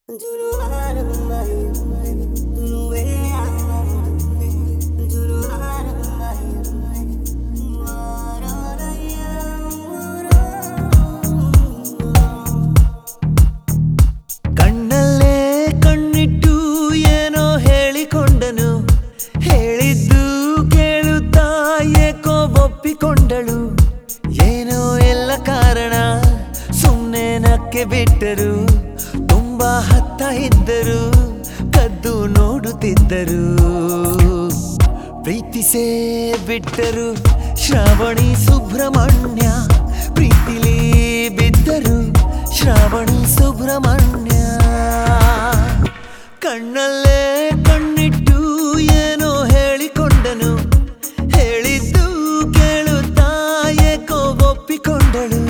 ಕಣ್ಣಲ್ಲೇ ಕಣ್ಣಿಟ್ಟು ಏನೋ ಹೇಳಿಕೊಂಡನು ಹೇಳಿದ್ದು ಕೇಳುತ್ತಾ ಏಕೋ ಒಪ್ಪಿಕೊಂಡಳು ಏನೋ ಎಲ್ಲ ಕಾರಣ ಸುಮ್ಮನೆ ನಕ್ಕೆ ಬಿಟ್ಟರು ತುಂಬಾ ಹತ್ತ ಇದ್ದರು ಕದ್ದು ನೋಡುತ್ತಿದ್ದರು ಪ್ರೀತಿಸೇ ಬಿಟ್ಟರು ಶ್ರಾವಣಿ ಸುಬ್ರಹ್ಮಣ್ಯ ಪ್ರೀತಿಲಿ ಬಿದ್ದರು ಶ್ರಾವಣಿ ಸುಬ್ರಹ್ಮಣ್ಯ ಕಣ್ಣಲ್ಲೇ ಕಣ್ಣಿಟ್ಟು ಏನೋ ಹೇಳಿಕೊಂಡನು ಹೇಳಿದ್ದು ಕೇಳುತ್ತಾ ಏಕೋ ಒಪ್ಪಿಕೊಂಡಳು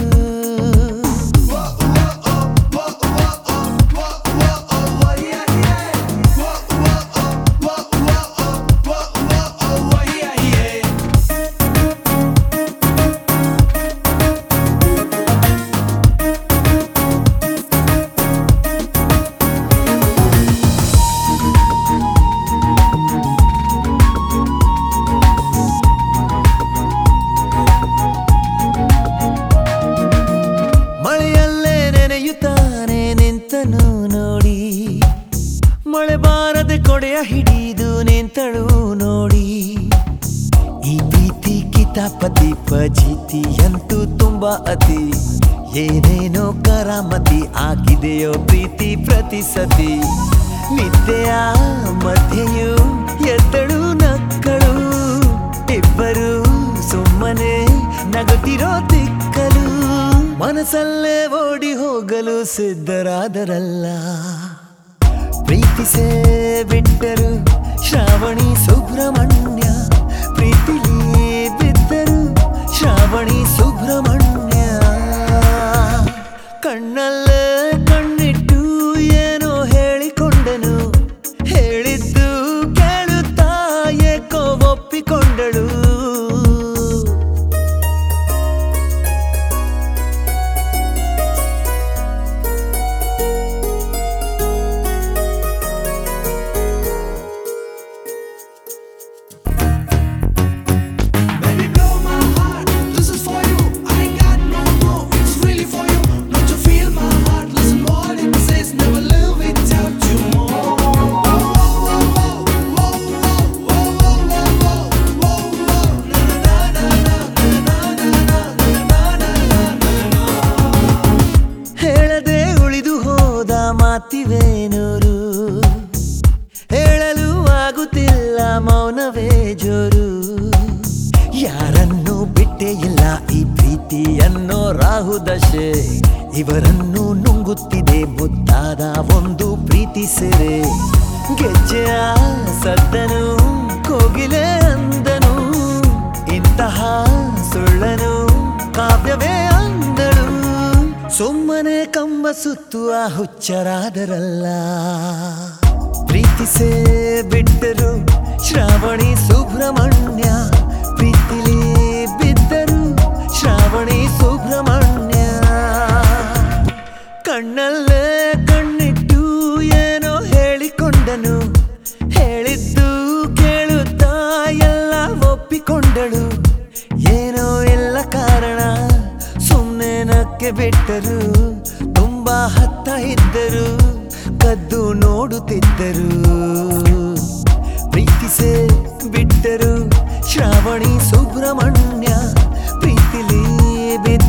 ಮಳೆಯಲ್ಲೇ ನೆನೆಯುತ್ತಾನೆ ನಿಂತನು ನೋಡಿ ಮಳೆ ಬಾರದೆ ಕೊಡೆಯ ಹಿಡಿದು ನಿಂತಳು ನೋಡಿ ಈ ಪ್ರೀತಿ ಕಿತಾಪತಿ ಪಜಿತಿ ಅಂತೂ ತುಂಬಾ ಅತಿ ಏನೇನೋ ಕರಾಮತಿ ಆಗಿದೆಯೋ ಪ್ರೀತಿ ಪ್ರತಿ ಸತಿ ನಿದ್ದೆಯ ಮಧ್ಯೆಯೂ ಎದ್ದಳು ನಕ್ಕಳು ಇಬ್ಬರು ಸುಮ್ಮನೆ ನಗುತ್ತಿರೋ ದಿಕ್ಕಲು ಮನಸ್ಸಲ್ಲೇ ಓಡಿ ಹೋಗಲು ಸಿದ್ಧರಾದರಲ್ಲ ಪ್ರೀತಿಸೇ ಬಿಟ್ಟರು ಶ್ರಾವಣಿ ಸುಬ್ರಹ್ಮಣ್ಯ ಪ್ರೀತಿಲಿ ಬಿದ್ದರು ಶ್ರಾವಣಿ ಸುಬ್ರಹ್ಮಣ್ಯ ಕಣ್ಣಲ್ಲೇ ಕಣ್ಣಿಟ್ಟು ಏನೋ ಹೇಳಿಕೊಂಡನು ಹೇಳಿದ್ದು ಕೇಳುತ್ತಾ ಏಕೋ ಒಪ್ಪಿಕೊಂಡಳು Baby, blow my heart. This is for you. I ain't got no more. It's really for you. Don't you feel my heart? Listen what it says. Never live without you more. ಹೇಳದೆ ಉಳಿದು ಹೋದ ಮಾತಿವೆ ನೂರು ಹೇಳಲು ಆಗುತ್ತಿಲ್ಲ ಮೌನವೇ ಜೋರು ಯಾರನ್ನು ಬಿಟ್ಟೇ ಇಲ್ಲ ಈ ಪ್ರೀತಿ ಅನ್ನೋ ರಾಹು ದಶೆ ಇವರನ್ನು ನುಂಗುತ್ತಿದೆ ಮುದ್ದಾದ ಒಂದು ಪ್ರೀತಿ ಸೆರೆ ಗೆಜ್ಜೆಯ ಸದ್ದನು ಕೋಗಿಲೆ ಅಂದನು ಇಂತಹ ಸುಳ್ಳನು ಕಾವ್ಯವೇ ಅಂದಳು ಸುಮ್ಮನೆ ಕಂಬ ಸುತ್ತುವ ಹುಚ್ಚರಾದರಲ್ಲ ಪ್ರೀತಿಸೇ ಬಿಟ್ಟರು ಶ್ರಾವಣಿ ಸುಬ್ರಹ್ಮಣ್ಯ ಪ್ರೀತಿಲಿ ಬಿದ್ದರು ಶ್ರಾವಣಿ ಸುಬ್ರಹ್ಮಣ್ಯ ಕಣ್ಣಲ್ಲೇ ಕಣ್ಣಿಟ್ಟು ಏನೋ ಹೇಳಿಕೊಂಡನು ಹೇಳಿದ್ದು ಕೇಳುತ್ತಾ ಎಲ್ಲ ಒಪ್ಪಿಕೊಂಡಳು ಏನೋ ಎಲ್ಲ ಕಾರಣ ಸುಮ್ಮನೆ ನಕ್ಕೆ ಬಿಟ್ಟರು ತುಂಬಾ ಹತ್ತ ಇದ್ದರು ಕದ್ದು ನೋಡುತ್ತಿದ್ದರು ಪ್ರೀತಿಸೇ ಬಿಟ್ಟರು ಶ್ರಾವಣಿ ಸುಬ್ರಹ್ಮಣ್ಯ ಪ್ರೀತಿಲಿ ಬಿದ್ದ